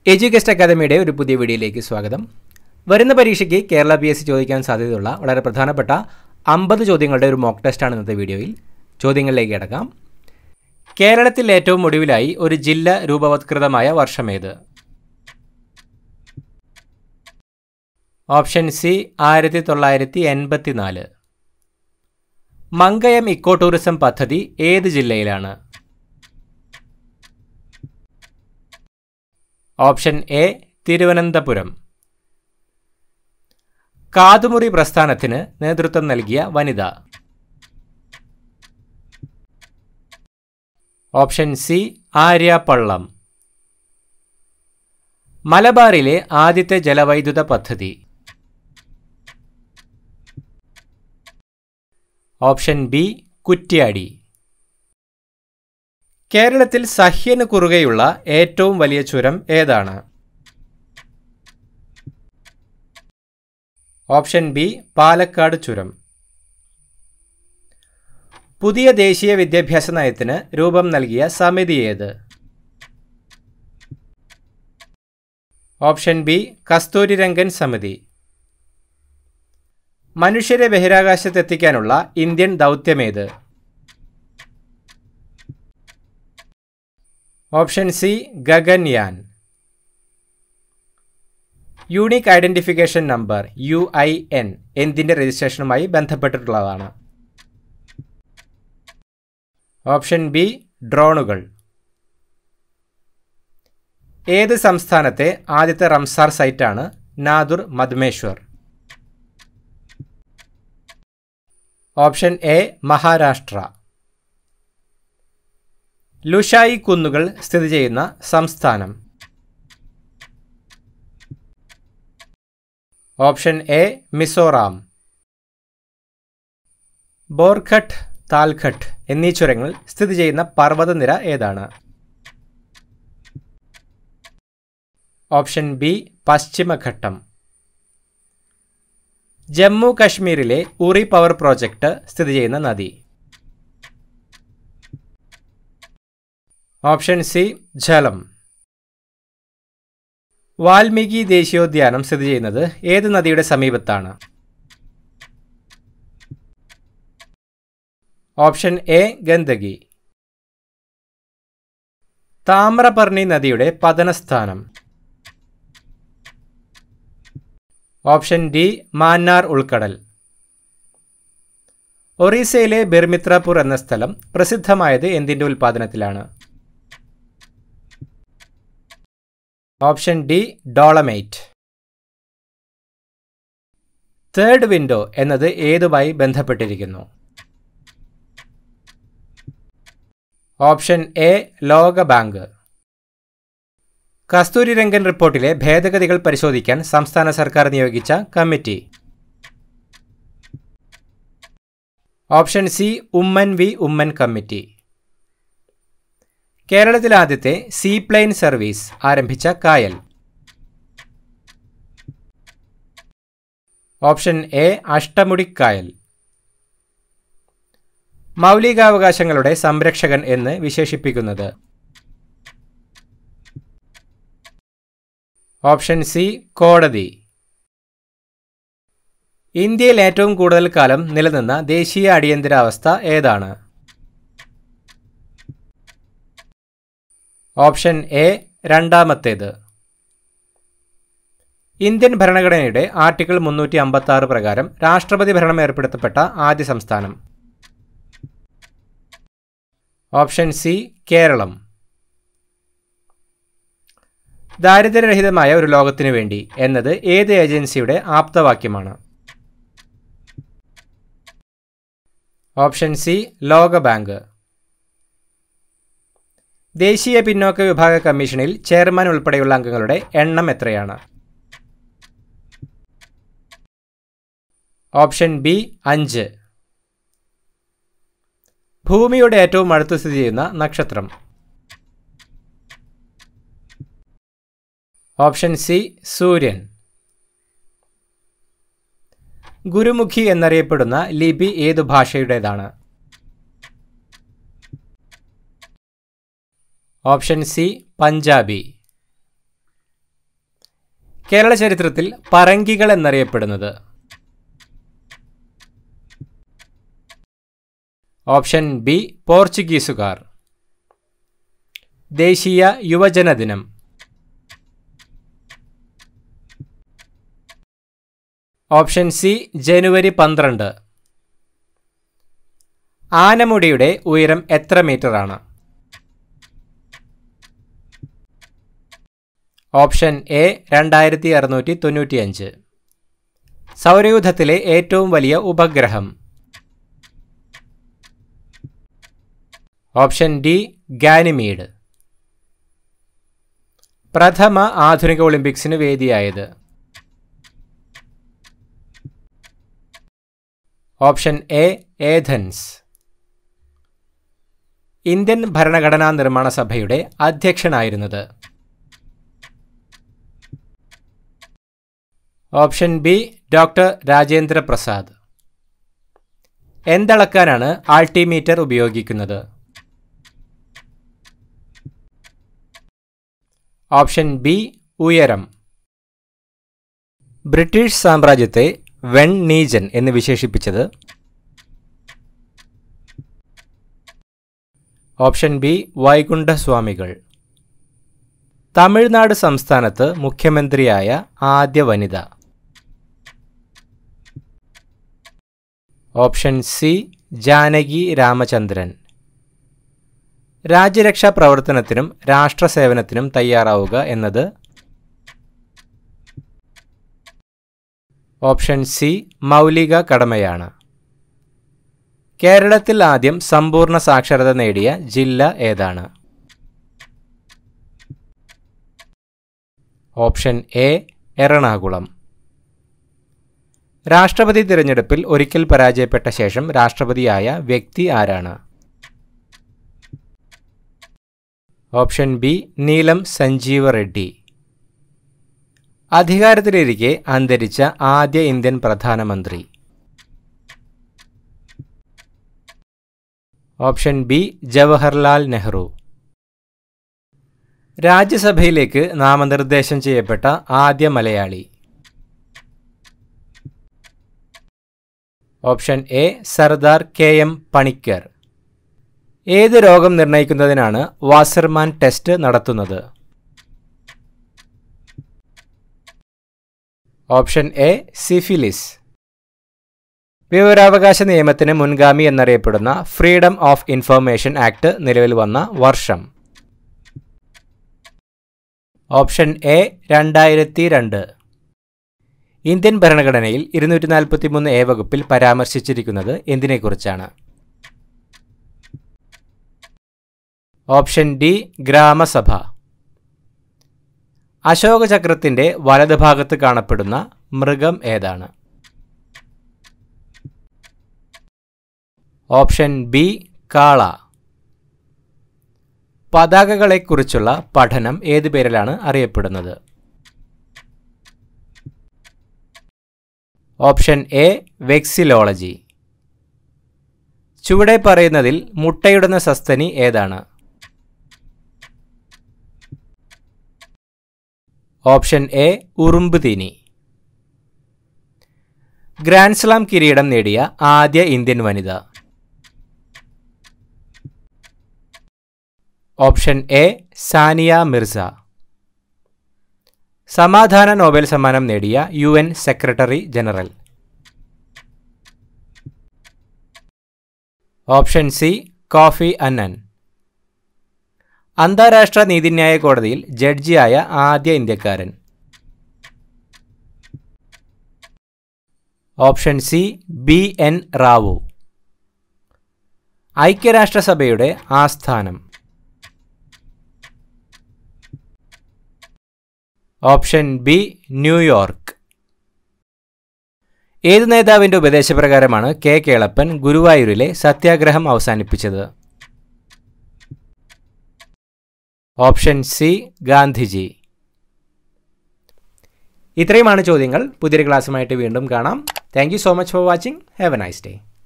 എജ്യൂഗസ്റ്റ് അക്കാദമിയുടെ ഒരു പുതിയ വീഡിയോയിലേക്ക് സ്വാഗതം വരുന്ന പരീക്ഷയ്ക്ക് കേരള പി എസ് സി ചോദിക്കാൻ സാധ്യതയുള്ള വളരെ പ്രധാനപ്പെട്ട അമ്പത് ചോദ്യങ്ങളുടെ ഒരു മോക്ക് ടെസ്റ്റാണ് ഇന്നത്തെ വീഡിയോയിൽ ചോദ്യങ്ങളിലേക്ക് കിടക്കാം കേരളത്തിൽ ഏറ്റവും ഒടുവിലായി ഒരു ജില്ല രൂപവത്കൃതമായ വർഷമേത് ഓപ്ഷൻ സി ആയിരത്തി തൊള്ളായിരത്തി എൺപത്തി നാല് മങ്കയം ഇക്കോ ടൂറിസം പദ്ധതി ഏത് ജില്ലയിലാണ് ഓപ്ഷൻ എ തിരുവനന്തപുരം കാതുമുറി പ്രസ്ഥാനത്തിന് നേതൃത്വം നൽകിയ വനിത ഓപ്ഷൻ സി ആര്യ പള്ളം മലബാറിലെ ആദ്യത്തെ ജലവൈദ്യുത പദ്ധതി ഓപ്ഷൻ ബി കുറ്റ്യാടി കേരളത്തിൽ സഹ്യന് കുറുകെയുള്ള ഏറ്റവും വലിയ ചുരം ഏതാണ് ഓപ്ഷൻ ബി പാലക്കാട് ചുരം പുതിയ ദേശീയ വിദ്യാഭ്യാസ നയത്തിന് രൂപം നൽകിയ സമിതി ഏത് ഓപ്ഷൻ ബി കസ്തൂരിരംഗൻ സമിതി മനുഷ്യരെ ബഹിരാകാശത്തെത്തിക്കാനുള്ള ഇന്ത്യൻ ദൗത്യമേത് option C Gaganyaan unique identification number U I N എന്തിൻ്റെ രജിസ്ട്രേഷനുമായി ബന്ധപ്പെട്ടിട്ടുള്ളതാണ് ഓപ്ഷൻ ബി ഡ്രോണുകൾ ഏത് സംസ്ഥാനത്തെ ആദ്യത്തെ റംസാർ സൈറ്റാണ് നാദുർ മദ്മേശ്വർ ഓപ്ഷൻ എ മഹാരാഷ്ട്ര ലുഷായി കുന്നുകൾ സ്ഥിതി ചെയ്യുന്ന സംസ്ഥാനം ഓപ്ഷൻ എ മിസോറാം ബോർഘട്ട് താൽഘട്ട് എന്നീ ചുരങ്ങൾ സ്ഥിതി ചെയ്യുന്ന പർവ്വതനിര ഏതാണ് ഓപ്ഷൻ ബി പശ്ചിമഘട്ടം ജമ്മു കശ്മീരിലെ ഉറി പവർ പ്രോജക്റ്റ് സ്ഥിതി ചെയ്യുന്ന നദി ഓപ്ഷൻ സി ജലം വാൽമീകി ദേശീയോദ്യാനം സ്ഥിതി ചെയ്യുന്നത് ഏത് നദിയുടെ സമീപത്താണ് ഓപ്ഷൻ എ ഗന്ദകി താമ്രപർണി നദിയുടെ പതനസ്ഥാനം ഓപ്ഷൻ ഡി മാന്നാർ ഉൾക്കടൽ ഒറീസയിലെ ബിർമിത്രപൂർ എന്ന സ്ഥലം പ്രസിദ്ധമായത് എന്തിൻ്റെ ഉൽപ്പാദനത്തിലാണ് option D dolomite third window എന്നത് ഏതുമായി ബന്ധപ്പെട്ടിരിക്കുന്നു ഓപ്ഷൻ എ ലോക ബാങ്ക് കസ്തൂരിരംഗൻ റിപ്പോർട്ടിലെ ഭേദഗതികൾ പരിശോധിക്കാൻ സംസ്ഥാന സർക്കാർ നിയോഗിച്ച committee option C Oommen V Oommen committee കേരളത്തിൽ ആദ്യത്തെ സീപ്ലെയിൻ സർവീസ് ആരംഭിച്ച കായൽ ഓപ്ഷൻ എ അഷ്ടമുടിക്കായൽ മൗലികാവകാശങ്ങളുടെ സംരക്ഷകൻ എന്ന് വിശേഷിപ്പിക്കുന്നത് ഓപ്ഷൻ സി കോടതി ഇന്ത്യയിൽ ഏറ്റവും കൂടുതൽ കാലം നിലനിന്ന ദേശീയ അടിയന്തരാവസ്ഥ ഏതാണ് ഓപ്ഷൻ എ രണ്ടാമത്തേത് ഇന്ത്യൻ ഭരണഘടനയുടെ ആർട്ടിക്കിൾ മുന്നൂറ്റി അമ്പത്തി ആറ് പ്രകാരം രാഷ്ട്രപതി ഭരണം ഏർപ്പെടുത്തപ്പെട്ട ആദ്യ സംസ്ഥാനം ഓപ്ഷൻ സി കേരളം ദാരിദ്ര്യരഹിതമായ ഒരു ലോകത്തിനു വേണ്ടി എന്നത് ഏത് ഏജൻസിയുടെ ആപ്തവാക്യമാണ് ഓപ്ഷൻ സി ലോകബാങ്ക് ദേശീയ പിന്നോക്ക വിഭാഗ കമ്മീഷനിൽ ചെയർമാൻ ഉൾപ്പെടെയുള്ള അംഗങ്ങളുടെ എണ്ണം എത്രയാണ് ഓപ്ഷൻ ബി അഞ്ച് ഭൂമിയുടെ ഏറ്റവും അടുത്ത് സ്ഥിതി ചെയ്യുന്ന നക്ഷത്രം ഓപ്ഷൻ സി സൂര്യൻ ഗുരുമുഖി എന്നറിയപ്പെടുന്ന ലിപി ഏതു ഭാഷയുടേതാണ് ഓപ്ഷൻ സി പഞ്ചാബി കേരള ചരിത്രത്തിൽ പറങ്കികൾ എന്നറിയപ്പെടുന്നത് ഓപ്ഷൻ ബി പോർച്ചുഗീസുകാർ ദേശീയ യുവജന ദിനം ഓപ്ഷൻ സി ജനുവരി പന്ത്രണ്ട് ആനമുടിയുടെ ഉയരം എത്ര മീറ്ററാണ് ഓപ്ഷൻ എ രണ്ടായിരത്തി അറുന്നൂറ്റി തൊണ്ണൂറ്റിയഞ്ച് സൗരയൂഥത്തിലെ ഏറ്റവും വലിയ ഉപഗ്രഹം ഓപ്ഷൻ ഡി ഗാനിമീഡ് പ്രഥമ ആധുനിക ഒളിമ്പിക്സിന് വേദിയായത് ഓപ്ഷൻ എ ഏഥൻസ് ഇന്ത്യൻ ഭരണഘടനാ നിർമ്മാണ സഭയുടെ അധ്യക്ഷനായിരുന്നത് option B doctor Rajendra Prasad എന്തളക്കാനാണ് ആൾട്ടിമീറ്റർ ഉപയോഗിക്കുന്നത് ഓപ്ഷൻ ബി ഉയരം ബ്രിട്ടീഷ് സാമ്രാജ്യത്തെ വെൺ നീജൻ എന്ന് വിശേഷിപ്പിച്ചത് ഓപ്ഷൻ ബി വൈകുണ്ഠസ്വാമികൾ തമിഴ്നാട് സംസ്ഥാനത്ത് മുഖ്യമന്ത്രിയായ ആദ്യ വനിത ഓപ്ഷൻ സി ജാനകി രാമചന്ദ്രൻ രാജ്യരക്ഷാ പ്രവർത്തനത്തിനും രാഷ്ട്രസേവനത്തിനും തയ്യാറാവുക എന്നത് ഓപ്ഷൻ സി മൗലിക കടമയാണ് കേരളത്തിൽ ആദ്യം സമ്പൂർണ്ണ സാക്ഷരത നേടിയ ജില്ല ഏതാണ് ഓപ്ഷൻ എ എറണാകുളം രാഷ്ട്രപതി തിരഞ്ഞെടുപ്പിൽ ഒരിക്കൽ പരാജയപ്പെട്ട ശേഷം രാഷ്ട്രപതിയായ വ്യക്തി ആരാണ് ഓപ്ഷൻ ബി നീലം സഞ്ജീവ റെഡ്ഡി അധികാരത്തിലിരിക്കെ അന്തരിച്ച ആദ്യ ഇന്ത്യൻ പ്രധാനമന്ത്രി ഓപ്ഷൻ ബി ജവഹർലാൽ നെഹ്റു രാജ്യസഭയിലേക്ക് നാമനിർദ്ദേശം ചെയ്യപ്പെട്ട ആദ്യ Malayali option A Sardar K M Panikkar ഏത് രോഗം നിർണയിക്കുന്നതിനാണ് വാസർമാൻ ടെസ്റ്റ് നടത്തുന്നത് ഓപ്ഷൻ എ സിഫിലിസ് വിവരാവകാശ നിയമത്തിന് മുൻഗാമി എന്നറിയപ്പെടുന്ന ഫ്രീഡം ഓഫ് ഇൻഫർമേഷൻ ആക്ട് നിലവിൽ വന്ന വർഷം ഓപ്ഷൻ എ രണ്ടായിരത്തി രണ്ട് ഇന്ത്യൻ ഭരണഘടനയിൽ ഇരുന്നൂറ്റി നാൽപ്പത്തി മൂന്ന് എ വകുപ്പിൽ പരാമർശിച്ചിരിക്കുന്നത് എന്തിനെക്കുറിച്ചാണ് ഓപ്ഷൻ ഡി ഗ്രാമസഭ അശോക ചക്രത്തിന്റെ വലതുഭാഗത്ത് കാണപ്പെടുന്ന മൃഗം ഏതാണ് ഓപ്ഷൻ ബി കാള പതാകകളെക്കുറിച്ചുള്ള പഠനം ഏത് പേരിലാണ് അറിയപ്പെടുന്നത് ഓപ്ഷൻ എ വെക്സിലോളജി ചുവടെ പറയുന്നതിൽ മുട്ടയിടുന്ന സസ്തനി ഏതാണ് ഓപ്ഷൻ എ ഉറുമ്പ് തീനി ഗ്രാൻഡ് സ്ലാം കിരീടം നേടിയ ആദ്യ ഇന്ത്യൻ വനിത ഓപ്ഷൻ എ സാനിയ മിർസ സമാധാന നോബൽ സമ്മാനം നേടിയ U N secretary general option C Kofi Annan അന്താരാഷ്ട്ര നീതിന്യായ കോടതിയിൽ ജഡ്ജിയായ ആദ്യ ഇന്ത്യക്കാരൻ option C B N Rao ഐക്യരാഷ്ട്രസഭയുടെ ആസ്ഥാനം ഓപ്ഷൻ ബി ന്യൂയോർക്ക് ഏത് നേതാവിൻ്റെ ഉപദേശപ്രകാരമാണ് കെ കേളപ്പൻ ഗുരുവായൂരിലെ സത്യാഗ്രഹം അവസാനിപ്പിച്ചത് ഓപ്ഷൻ സി ഗാന്ധിജി ഇത്രയുമാണ് ചോദ്യങ്ങൾ പുതിയൊരു ക്ലാസ്സുമായിട്ട് വീണ്ടും കാണാം thank you so much for watching have a nice day